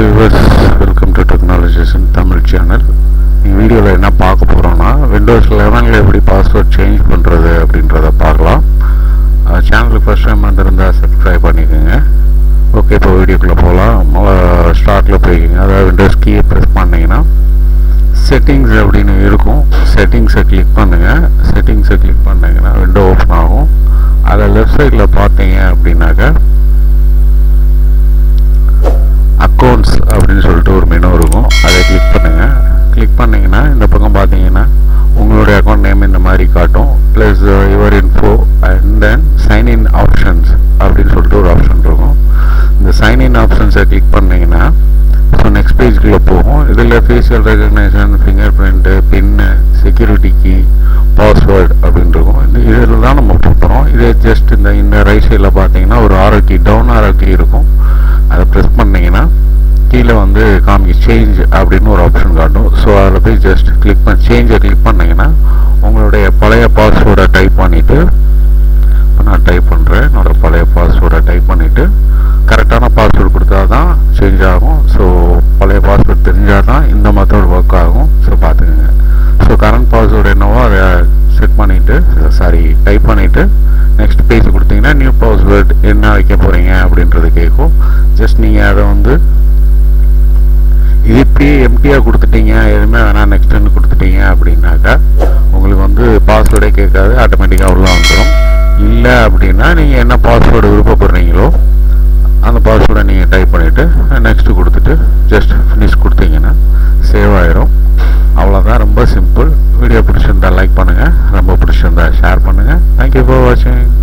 viewers welcome to technologies Tamil channel இந்த வீடியோவில் என்ன பார்க்க போகிறோம்னா விண்டோஸ் லெவனில் எப்படி பாஸ்வேர்ட் சேஞ்ச் பண்ணுறது அப்படின்றத பார்க்கலாம் சேனலுக்கு ஃபஸ்ட் டைம் வந்திருந்தால் சப்ஸ்கிரைப் பண்ணிக்கோங்க ஓகே இப்போ வீடியோக்குள்ளே போகலாம் ஸ்டார்ட்டில் போய்க்கிங்க அதாவது விண்டோஸ் கீயை ப்ரெஸ் பண்ணிங்கன்னா செட்டிங்ஸ் அப்படின்னு இருக்கும் செட்டிங்ஸை கிளிக் பண்ணுங்கள் செட்டிங்ஸை கிளிக் பண்ணிங்கன்னா விண்டோ ஓப்பன் ஆகும் அதில் லெஃப்ட் சைடில் பார்த்தீங்க அப்படின்னாக்கா அக்கௌண்ட்ஸ் அப்படின்னு சொல்லிட்டு ஒரு மெனு இருக்கும் அதை கிளிக் பண்ணுங்கள் கிளிக் பண்ணிங்கன்னா இந்த பக்கம் பார்த்தீங்கன்னா உங்களுடைய அக்கௌண்ட் நேம் இந்த மாதிரி காட்டும் plus your info and then sign in options அப்படின்னு சொல்லிட்டு ஒரு ஆப்ஷன் இருக்கும் இந்த சைன் இன் ஆப்ஷன்ஸை கிளிக் பண்ணிங்கன்னா ஸோ நெக்ஸ்ட் பேஜ்குள்ளே போகும் இதில் facial recognition finger print pin security key password அப்படின்னு இருக்கும் இந்த இதில் தான் நம்ம போகிறோம் இதே ஜஸ்ட் இந்த இந்த ரைட் சைடில் பார்த்தீங்கன்னா ஒரு arrow key down arrow key இருக்கும் அதை ப்ரெஸ் பண்ணிங்கன்னா கீழே வந்து காமிக்கு சேஞ்ச் அப்படின்னு ஒரு ஆப்ஷன் காட்டும் ஸோ அதில் போய் ஜஸ்ட் கிளிக் பண்ணி சேஞ்சை கிளிக் பண்ணிங்கன்னா உங்களுடைய பழைய பாஸ்வேர்டை டைப் பண்ணிவிட்டு இப்போ நான் டைப் பண்ணுறேன் என்னோட பழைய பாஸ்வேர்டை டைப் பண்ணிவிட்டு கரெக்டான பாஸ்வேர்டு கொடுத்தா தான் சேஞ்ச் ஆகும் ஸோ பழைய பாஸ்வேர்டு தெரிஞ்சால் தான் இந்த மெத்தட் ஒர்க் ஆகும் ஸோ பார்த்துக்கோங்க ஸோ கரண்ட் பாஸ்வேர்டு என்னவோ அதை செட் பண்ணிவிட்டு சாரி டைப் பண்ணிவிட்டு நெக்ஸ்ட் பேஜ் கொடுத்தீங்கன்னா நியூ பாஸ்வேர்டு என்ன வைக்க போகிறீங்க அப்படின்றது கேட்கும் ஜஸ்ட் நீங்கள் அதை வந்து இது இப்படியே எம்டியாக கொடுத்துட்டீங்க எதுவுமே வேணாம் நெக்ஸ்ட்டுன்னு கொடுத்துட்டீங்க அப்படின்னாக்கா உங்களுக்கு வந்து பாஸ்வேர்டே கேட்காது ஆட்டோமேட்டிக்காக உள்ள வந்துடும் இல்லை அப்படின்னா நீங்கள் என்ன பாஸ்வேர்டு விருப்பப்படுறீங்களோ அந்த பாஸ்வேர்டை நீங்கள் டைப் பண்ணிவிட்டு நெக்ஸ்ட்டு கொடுத்துட்டு ஜஸ்ட் ஃபினிஷ் கொடுத்தீங்கன்னா சேவ் ஆயிரும் அவ்வளோதான் ரொம்ப சிம்பிள் வீடியோ பிடிச்சிருந்தா லைக் பண்ணுங்கள் ரொம்ப பிடிச்சிருந்தா ஷேர் பண்ணுங்கள் தேங்க்யூ ஃபார் வாட்சிங்